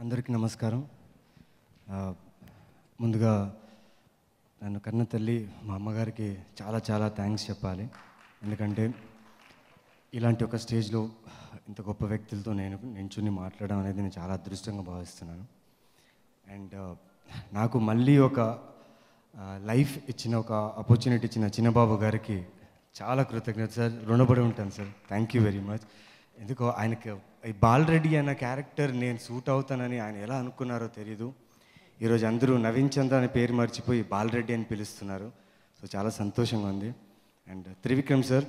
అందరికీ నమస్కారం ఆ, ముందుగా నన్ను కన్న తల్లి మా అమ్మగారికి చాలా చాలా థ్యాంక్స్ చెప్పాలి ఎందుకంటే ఇలాంటి ఒక స్టేజ్లో ఇంత గొప్ప వ్యక్తులతో నేను నించుని మాట్లాడడం అనేది నేను చాలా అదృష్టంగా భావిస్తున్నాను అండ్ నాకు మళ్ళీ ఒక లైఫ్ ఇచ్చిన ఒక ఆపర్చునిటీ ఇచ్చిన చిన్నబాబు గారికి చాలా కృతజ్ఞత సార్ రుణపడి ఉంటాను sir thank you very much ఎందుకో ఆయనకి ఈ బాలరెడ్డి అన్న క్యారెక్టర్ నేను సూట్ అవుతానని ఆయన ఎలా అనుకున్నారో తెలీదు ఈరోజు అందరూ నవీన్ చంద్ర అనే పేరు మర్చిపోయి బాలరెడ్డి అని పిలుస్తున్నారు సో చాలా సంతోషంగా ఉంది అండ్ త్రివిక్రమ్ సార్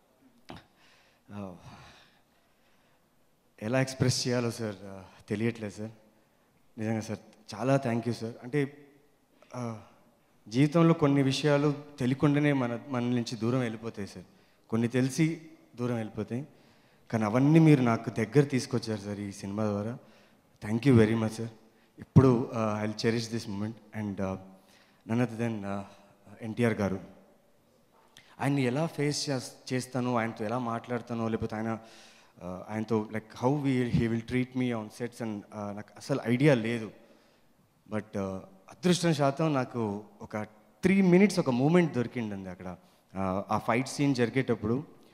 ఎలా ఎక్స్ప్రెస్ చేయాలో సార్ ఆ, తెలియట్లేదు సార్ నిజంగా సార్ చాలా థ్యాంక్ యూ సార్ అంటే ఆ, జీవితంలో కొన్ని విషయాలు తెలియకుండానే మన మన నుంచి దూరం వెళ్ళిపోతాయి సార్ కొన్ని తెలిసి దూరం వెళ్ళిపోతాయి కానీ అవన్నీ మీరు నాకు దగ్గర తీసుకొచ్చారు సార్ ఈ సినిమా ద్వారా thank you very much sir ఇప్పుడు I cherish this moment and none other than NTR గారు ఆయన్ని ఎలా ఫేస్ చేస్తాను ఆయనతో ఎలా మాట్లాడతానో లేకపోతే ఆయన ఆ, ఆయనతో like how we he will treat me on sets and నాకు అసలు ఐడియా లేదు బట్ అదృష్టం శాతం నాకు ఒక త్రీ మినిట్స్ ఒక మూమెంట్ దొరికిందండి అక్కడ ఆ, ఆ ఫైట్ సీన్ జరిగేటప్పుడు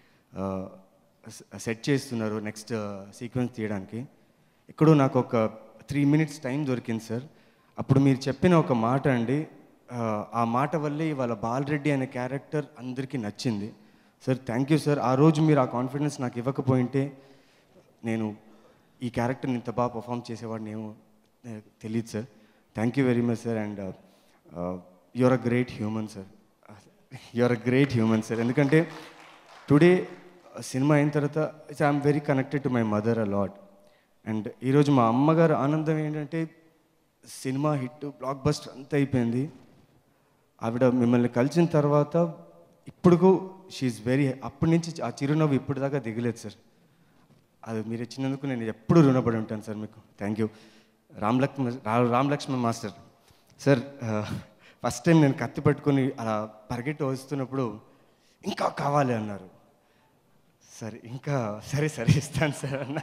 సెట్ చేస్తున్నారు నెక్స్ట్ సీక్వెన్స్ తీయడానికి ఎక్కడో నాకు ఒక త్రీ మినిట్స్ టైం దొరికింది సార్ అప్పుడు మీరు చెప్పిన ఒక మాట అండి ఆ, ఆ మాట వల్లే ఇవాళ బాలరెడ్డి అనే క్యారెక్టర్ అందరికీ నచ్చింది సార్ థ్యాంక్ యూ సార్ ఆ రోజు మీరు ఆ కాన్ఫిడెన్స్ నాకు ఇవ్వకపోయింటే నేను ఈ క్యారెక్టర్ని ఇంత బాగా పర్ఫామ్ చేసేవాడిని ఏమో నాకు తెలియదు sir thank you very much sir and your uh great human sir your uh great human sir ఎందుకంటే టుడే సినిమా అయిన తర్వాత I'm very connected to my mother a lot and ఈరోజు మా అమ్మగారు ఆనందం ఏంటంటే సినిమా హిట్ బ్లాక్ బస్టర్ అంతా అయిపోయింది ఆవిడ మిమ్మల్ని కలిసిన తర్వాత ఇప్పుడు షీఈ్ వెరీ అప్పటి నుంచి ఆ చిరునవ్వు ఇప్పుడు దాకా దిగలేదు సార్ అది మీరు ఇచ్చినందుకు నేను ఎప్పుడు రుణపడి ఉంటాను సార్ మీకు థ్యాంక్ యూ రామ్ లక్ష్మణ్ రా- Ram Laxman master sir first time నేను కత్తి పట్టుకొని అలా పరిగెట్టి వస్తున్నప్పుడు ఇంకా కావాలి అన్నారు సరే ఇంకా సరే సరే ఇస్తాను సార్ అన్న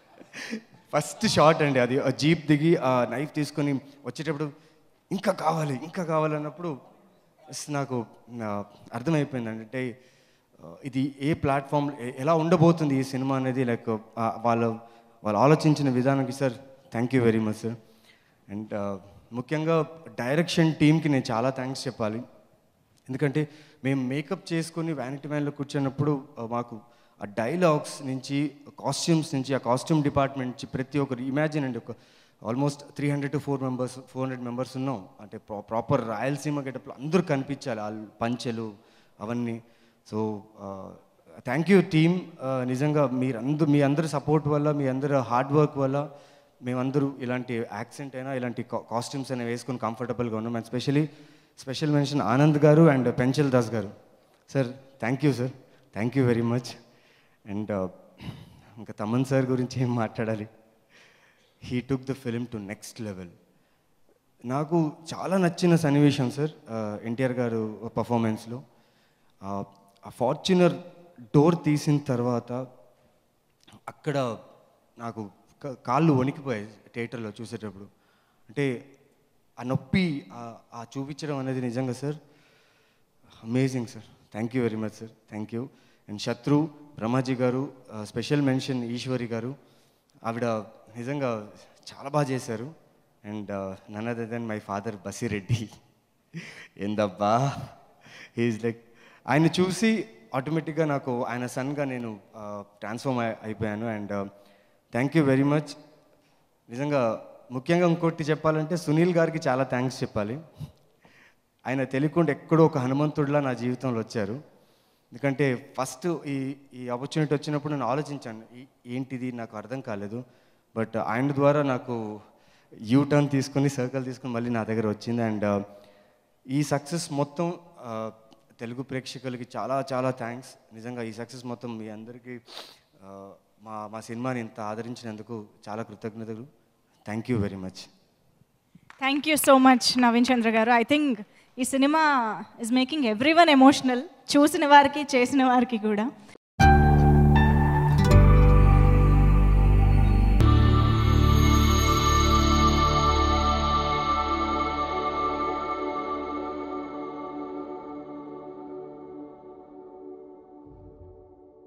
ఫస్ట్ షాట్ అండి అది ఆ జీప్ దిగి ఆ నైఫ్ తీసుకొని వచ్చేటప్పుడు ఇంకా కావాలి ఇంకా కావాలి అన్నప్పుడు ఎస్ నాకు నా అర్థమైపోయింది అంటే ఆ, ఇది ఏ ప్లాట్ఫామ్ ఎలా ఉండబోతుంది ఈ సినిమా అనేది లైక్ వాళ్ళ వాళ్ళు ఆలోచించిన విధానానికి sir thank you very much sir and ముఖ్యంగా డైరెక్షన్ టీమ్కి నేను చాలా థ్యాంక్స్ చెప్పాలి ఎందుకంటే మేము మేకప్ చేసుకొని వ్యానిటీ వ్యాన్లో కూర్చున్నప్పుడు ఆ, మాకు ఆ డైలాగ్స్ నుంచి కాస్ట్యూమ్స్ నుంచి ఆ కాస్ట్యూమ్ డిపార్ట్మెంట్ నుంచి ప్రతి ఒక్కరు ఇమాజిన్ అండి ఒక almost three hundred to four members four hundred members ఉన్నాం అంటే ప్రాపర్ రాయలసీమ గెటప్లో అందరూ కనిపించాలి వాళ్ళు పంచెలు అవన్నీ సో థ్యాంక్ యూ టీమ్ నిజంగా మీరందరూ మీ అందరి సపోర్ట్ వల్ల మీ అందరి హార్డ్ వర్క్ వల్ల మేమందరూ ఇలాంటి యాక్సెంట్ అయినా ఇలాంటి కాస్ట్యూమ్స్ అయినా వేసుకొని కంఫర్టబుల్గా ఉన్నాం and specially special mention Anand గారు అండ్ పెంచల్ దాస్ గారు sir thank you sir thank you very much and ఇంకా తమన్ సార్ గురించి ఏం మాట్లాడాలి he took the film to next level నాకు చాలా నచ్చిన సన్నివేశం సార్ ఎన్టీఆర్ గారు పర్ఫార్మెన్స్లో ఆ ఫార్చునర్ డోర్ తీసిన తర్వాత అక్కడ నాకు క- కాళ్ళు వణికిపోయాయి థియేటర్లో చూసేటప్పుడు అంటే ఆ నొప్పి ఆ- ఆ చూపించడం అనేది నిజంగా sir amazing sir thank you very much sir thank you and Shatru Brahmaji గారు స్పెషల్ మెన్షన్ ఈశ్వరి గారు ఆవిడ నిజంగా చాలా బాగా చేశారు and none other than my father Basireddy ఏందబ్బా హీఈస్ లైక్ ఆయన చూసి ఆటోమేటిక్గా నాకు ఆయన సన్గా నేను ట్రాన్స్ఫార్మ్ అయిపోయాను and thank you very much నిజంగా ముఖ్యంగా ఇంకోటి చెప్పాలంటే సునీల్ గారికి చాలా థ్యాంక్స్ చెప్పాలి ఆయన తెలియకుండా ఎక్కడో ఒక హనుమంతుడిలా నా జీవితంలో వచ్చారు ఎందుకంటే ఫస్ట్ ఈ ఈ ఆపర్చునిటీ వచ్చినప్పుడు నేను ఆలోచించాను ఈ- ఏంటిది నాకు అర్థం కాలేదు బట్ ఆయన ద్వారా నాకు యూ టర్న్ తీసుకుని సర్కిల్ తీసుకుని మళ్ళీ నా దగ్గర వచ్చింది అండ్ ఈ సక్సెస్ మొత్తం ఆ, తెలుగు ప్రేక్షకులకి చాలా చాలా థ్యాంక్స్ నిజంగా ఈ సక్సెస్ మొత్తం మీ అందరికీ ఆ, మా మా సినిమాని ఇంత ఆదరించినందుకు చాలా కృతజ్ఞతలు thank you very much thank you so much Naveen Chandra గారు ఐ థింక్ ఈ cinema is making everyone emotional చూసిన వారికి చేసిన వారికి కూడా